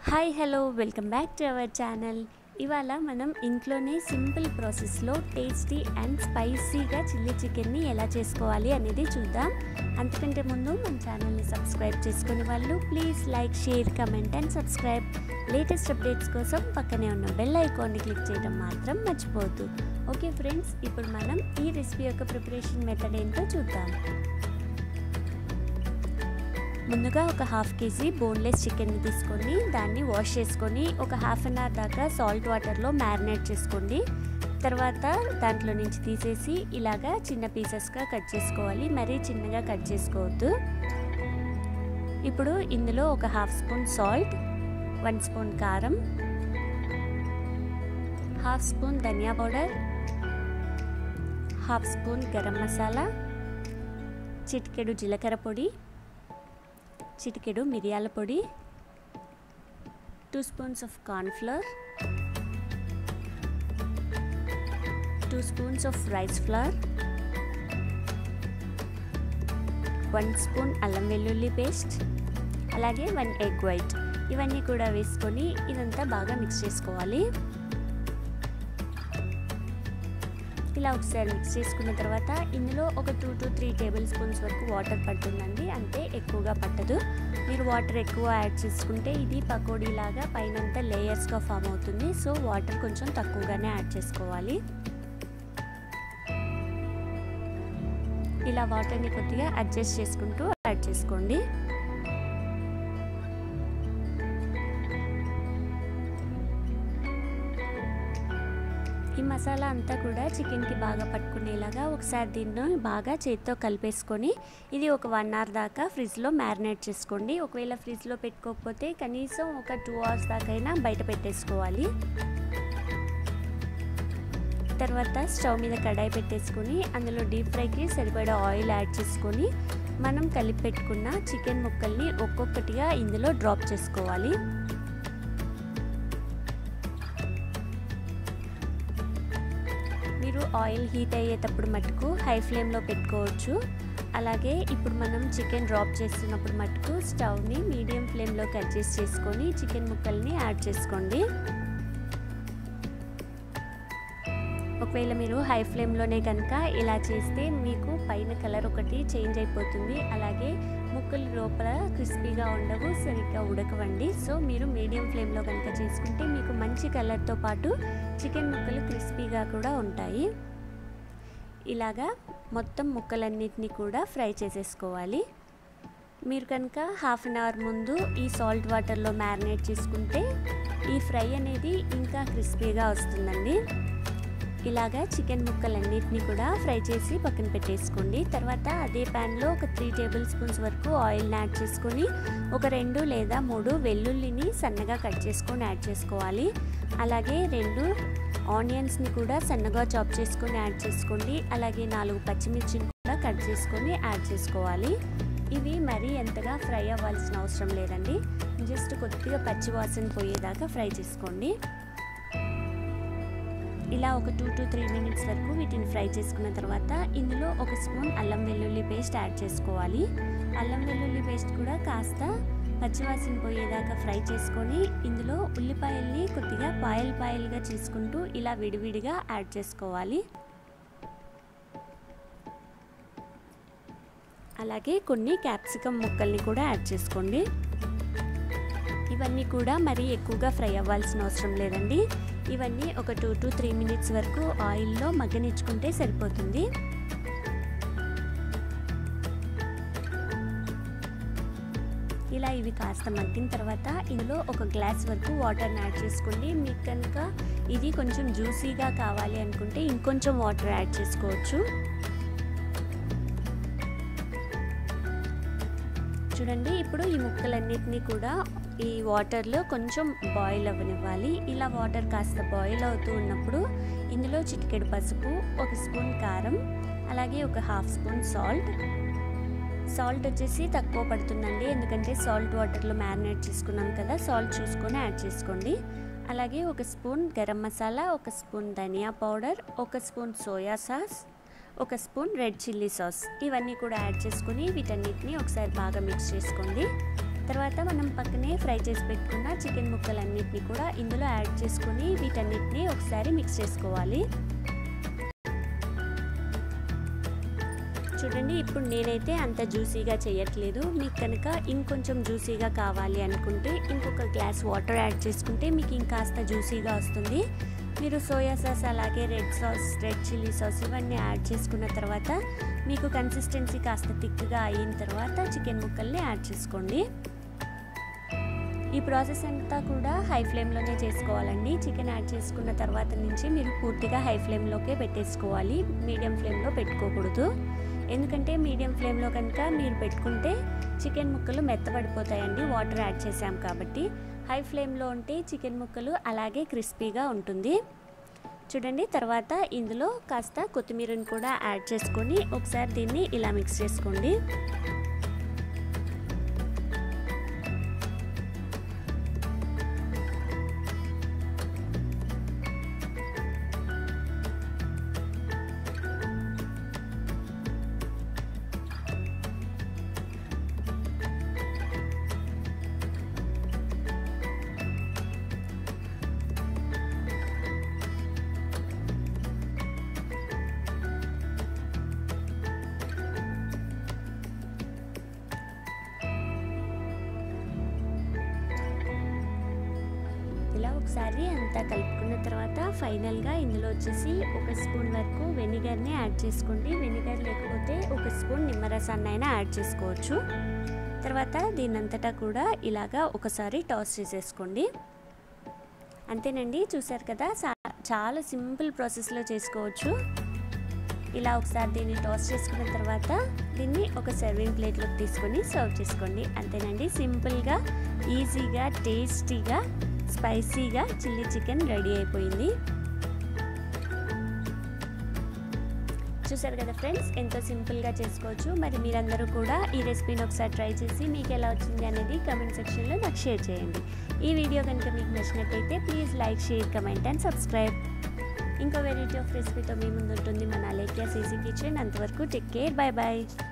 hi hello welcome back to our channel ఇవాళ మనం ఇంట్లోనే సింపుల్ ప్రాసెస్లో టేస్టీ అండ్ స్పైసీగా చిల్లీ చికెన్ని ఎలా చేసుకోవాలి అనేది చూద్దాం అంతకంటే ముందు మన ఛానల్ని సబ్స్క్రైబ్ చేసుకునే వాళ్ళు please like share comment and subscribe latest updates కోసం పక్కనే ఉన్న బెల్ ఐకాన్ని క్లిక్ చేయడం మాత్రం మర్చిపోవద్దు ఓకే ఫ్రెండ్స్ ఇప్పుడు మనం ఈ రెసిపీ యొక్క ప్రిపరేషన్ మెథడ్ ఏంటో చూద్దాం ముందుగా ఒక హాఫ్ కేజీ బోన్లెస్ చికెన్ని తీసుకొని దాన్ని వాష్ చేసుకొని ఒక హాఫ్ అన్ అవర్ దాకా సాల్ట్ వాటర్లో మ్యారినేట్ చేసుకోండి తర్వాత దాంట్లో నుంచి తీసేసి ఇలాగా చిన్న పీసెస్గా కట్ చేసుకోవాలి మరీ చిన్నగా కట్ చేసుకోవద్దు ఇప్పుడు ఇందులో ఒక half spoon salt one spoon కారం హాఫ్ స్పూన్ ధనియా powder half spoon garam masala చిటికెడు జీలకర్ర పొడి చిటికెడు మిరియాల పొడి two spoons of cornflour two spoons of rice flour one spoon అల్లం వెల్లుల్లి పేస్ట్ అలాగే వన్ ఎగ్ వైట్ ఇవన్నీ కూడా వేసుకొని ఇదంతా బాగా మిక్స్ చేసుకోవాలి ఇలా ఒకసారి మిక్స్ చేసుకున్న తర్వాత ఇందులో ఒక two to three table spoons వరకు వాటర్ పడుతుందండి అంటే ఎక్కువగా పట్టదు మీరు వాటర్ ఎక్కువ యాడ్ చేసుకుంటే ఇది పకోడీ లాగా పైనంతా లేయర్స్గా ఫామ్ అవుతుంది సో వాటర్ కొంచెం తక్కువగానే యాడ్ చేసుకోవాలి ఇలా వాటర్ని కొద్దిగా అడ్జస్ట్ చేసుకుంటూ యాడ్ చేసుకోండి ఈ మసాలా అంతా కూడా చికెన్కి బాగా పట్టుకునేలాగా ఒకసారి దీన్ని బాగా చేతితో కలిపేసుకొని ఇది ఒక వన్ అవర్ దాకా ఫ్రిడ్జ్లో మ్యారినేట్ చేసుకోండి ఒకవేళ ఫ్రిడ్జ్లో పెట్టుకోకపోతే కనీసం ఒక టూ అవర్స్ దాకైనా బయట పెట్టేసుకోవాలి తర్వాత స్టవ్ మీద కడాయి పెట్టేసుకొని అందులో డీప్ ఫ్రైకి సరిపడా ఆయిల్ యాడ్ చేసుకొని మనం కలిపి పెట్టుకున్న చికెన్ ముక్కల్ని ఒక్కొక్కటిగా ఇందులో డ్రాప్ చేసుకోవాలి మీరు ఆయిల్ హీట్ అయ్యేటప్పుడు మటుకు హై ఫ్లేమ్లో పెట్టుకోవచ్చు అలాగే ఇప్పుడు మనం చికెన్ డ్రాప్ చేస్తున్నప్పుడు మటుకు స్టవ్ని మీడియం ఫ్లేమ్లోకి అడ్జస్ట్ చేసుకొని చికెన్ ముక్కల్ని యాడ్ చేసుకోండి ఒకవేళ మీరు హై ఫ్లేమ్లోనే కనుక ఇలా చేస్తే మీకు పైన కలర్ ఒకటి చేంజ్ అయిపోతుంది అలాగే ముక్కలు లోపల క్రిస్పీగా ఉండవు సరిగ్గా ఉడకవండి సో మీరు మీడియం ఫ్లేమ్లో కనుక చేసుకుంటే మీకు మంచి కలర్తో పాటు చికెన్ ముక్కలు క్రిస్పీగా కూడా ఉంటాయి ఇలాగా మొత్తం ముక్కలన్నిటినీ కూడా ఫ్రై చేసేసుకోవాలి మీరు కనుక హాఫ్ అన్ అవర్ ముందు ఈ సాల్ట్ వాటర్లో మ్యారినేట్ చేసుకుంటే ఈ ఫ్రై అనేది ఇంకా క్రిస్పీగా వస్తుందండి ఇలాగా చికెన్ ముక్కలన్నిటిని కూడా ఫ్రై చేసి పక్కన పెట్టేసుకోండి తర్వాత అదే ప్యాన్లో ఒక త్రీ టేబుల్ స్పూన్స్ వరకు ఆయిల్ యాడ్ చేసుకొని ఒక రెండు లేదా మూడు వెల్లుల్లిని సన్నగా కట్ చేసుకొని యాడ్ చేసుకోవాలి అలాగే రెండు ఆనియన్స్ని కూడా సన్నగా చాప్ చేసుకొని యాడ్ చేసుకోండి అలాగే నాలుగు పచ్చిమిర్చిని కూడా కట్ చేసుకొని యాడ్ చేసుకోవాలి ఇవి మరీ ఎంతగా ఫ్రై అవ్వాల్సిన అవసరం లేదండి జస్ట్ కొద్దిగా పచ్చి వాసన పోయేదాకా ఫ్రై చేసుకోండి ఇలా ఒక టూ టు త్రీ మినిట్స్ వరకు వీటిని ఫ్రై చేసుకున్న తర్వాత ఇందులో ఒక స్పూన్ అల్లం వెల్లుల్లి పేస్ట్ యాడ్ చేసుకోవాలి అల్లం వెల్లుల్లి పేస్ట్ కూడా కాస్త పచ్చివాసన పోయేదాకా ఫ్రై చేసుకొని ఇందులో ఉల్లిపాయల్ని కొద్దిగా పాయల్ పాయల్గా చేసుకుంటూ ఇలా విడివిడిగా యాడ్ చేసుకోవాలి అలాగే కొన్ని క్యాప్సికమ్ ముక్కల్ని కూడా యాడ్ చేసుకోండి ఇవన్నీ కూడా మరీ ఎక్కువగా ఫ్రై అవ్వాల్సిన అవసరం లేదండి ఇవన్నీ ఒక టూ టు త్రీ మినిట్స్ వరకు ఆయిల్లో మగ్గనిచ్చుకుంటే సరిపోతుంది ఇలా ఇవి కాస్త మగ్గిన తర్వాత ఇందులో ఒక గ్లాస్ వరకు వాటర్ని యాడ్ చేసుకోండి మీకు కనుక ఇది కొంచెం జ్యూసీగా కావాలి అనుకుంటే ఇంకొంచెం వాటర్ యాడ్ చేసుకోవచ్చు చూడండి ఇప్పుడు ఈ ముక్కలన్నిటినీ కూడా ఈ వాటర్లో కొంచెం బాయిల్ అవ్వనివ్వాలి ఇలా వాటర్ కాస్త బాయిల్ అవుతూ ఉన్నప్పుడు ఇందులో చిటికెడు పసుపు ఒక స్పూన్ కారం అలాగే ఒక హాఫ్ స్పూన్ సాల్ట్ సాల్ట్ వచ్చేసి తక్కువ పడుతుందండి ఎందుకంటే సాల్ట్ వాటర్లో మ్యారినేట్ చేసుకున్నాం కదా సాల్ట్ చూసుకొని యాడ్ చేసుకోండి అలాగే ఒక స్పూన్ గరం మసాలా ఒక స్పూన్ ధనియా పౌడర్ ఒక స్పూన్ సోయా సాస్ ఒక స్పూన్ రెడ్ చిల్లీ సాస్ ఇవన్నీ కూడా యాడ్ చేసుకుని వీటన్నిటిని ఒకసారి బాగా మిక్స్ చేసుకోండి తర్వాత మనం పక్కనే ఫ్రై చేసి పెట్టుకున్న చికెన్ ముక్కలన్నిటిని కూడా ఇందులో యాడ్ చేసుకొని వీటన్నిటిని ఒకసారి మిక్స్ చేసుకోవాలి చూడండి ఇప్పుడు నేనైతే అంత జ్యూసీగా చేయట్లేదు మీకు కనుక ఇంకొంచెం జ్యూసీగా కావాలి అనుకుంటే ఇంకొక గ్లాస్ వాటర్ యాడ్ చేసుకుంటే మీకు ఇంకాస్త జ్యూసీగా వస్తుంది మీరు సోయా సాస్ అలాగే red sauce red chilli sauce ఇవన్నీ యాడ్ చేసుకున్న తర్వాత మీకు కన్సిస్టెన్సీ కాస్త థిక్గా అయిన తర్వాత చికెన్ ముక్కల్ని యాడ్ చేసుకోండి ఈ ప్రాసెస్ అంతా కూడా హై ఫ్లేమ్లోనే చేసుకోవాలండి చికెన్ యాడ్ చేసుకున్న తర్వాత నుంచి మీరు పూర్తిగా హై ఫ్లేమ్లోకే పెట్టేసుకోవాలి మీడియం ఫ్లేమ్లో పెట్టుకోకూడదు ఎందుకంటే మీడియం ఫ్లేమ్లో కనుక మీరు పెట్టుకుంటే చికెన్ ముక్కలు మెత్తబడిపోతాయండి వాటర్ యాడ్ చేసాం కాబట్టి హై ఫ్లేమ్లో ఉంటే చికెన్ ముక్కలు అలాగే క్రిస్పీగా ఉంటుంది చూడండి తర్వాత ఇందులో కాస్త కొత్తిమీరని కూడా యాడ్ చేసుకొని ఒకసారి దీన్ని ఇలా మిక్స్ చేసుకోండి ఇలా ఒకసారి అంతా కలుపుకున్న తర్వాత ఫైనల్గా ఇందులో వచ్చేసి ఒక స్పూన్ వరకు వెనిగర్ని యాడ్ చేసుకోండి వెనిగర్ లేకపోతే ఒక స్పూన్ నిమ్మరసాన్ని అయినా యాడ్ చేసుకోవచ్చు తర్వాత దీనంతటా కూడా ఇలాగా ఒకసారి టాస్ చేసేసుకోండి అంతేనండి చూసారు కదా చాలా సింపుల్ ప్రాసెస్లో చేసుకోవచ్చు ఇలా ఒకసారి దీన్ని టాస్ చేసుకున్న తర్వాత దీన్ని ఒక సర్వింగ్ ప్లేట్లోకి తీసుకొని సర్వ్ చేసుకోండి అంతేనండి సింపుల్గా ఈజీగా టేస్టీగా స్పైసీగా చిల్లీ చికెన్ రెడీ అయిపోయింది చూసారు కదా ఫ్రెండ్స్ ఎంతో సింపుల్గా చేసుకోవచ్చు మరి మీరందరూ కూడా ఈ రెసిపీని ఒకసారి ట్రై చేసి మీకు ఎలా వచ్చింది అనేది కమెంట్ సెక్షన్లో నాకు షేర్ చేయండి ఈ వీడియో కనుక మీకు నచ్చినట్టయితే please like share comment and subscribe ఇంకో వెరైటీ ఆఫ్ రెసిపీతో మీ ముందు ఉంటుంది మన అలేఖ్య సీసీ కిచెన్ అంతవరకు టేక్ కేర్ బాయ్ బాయ్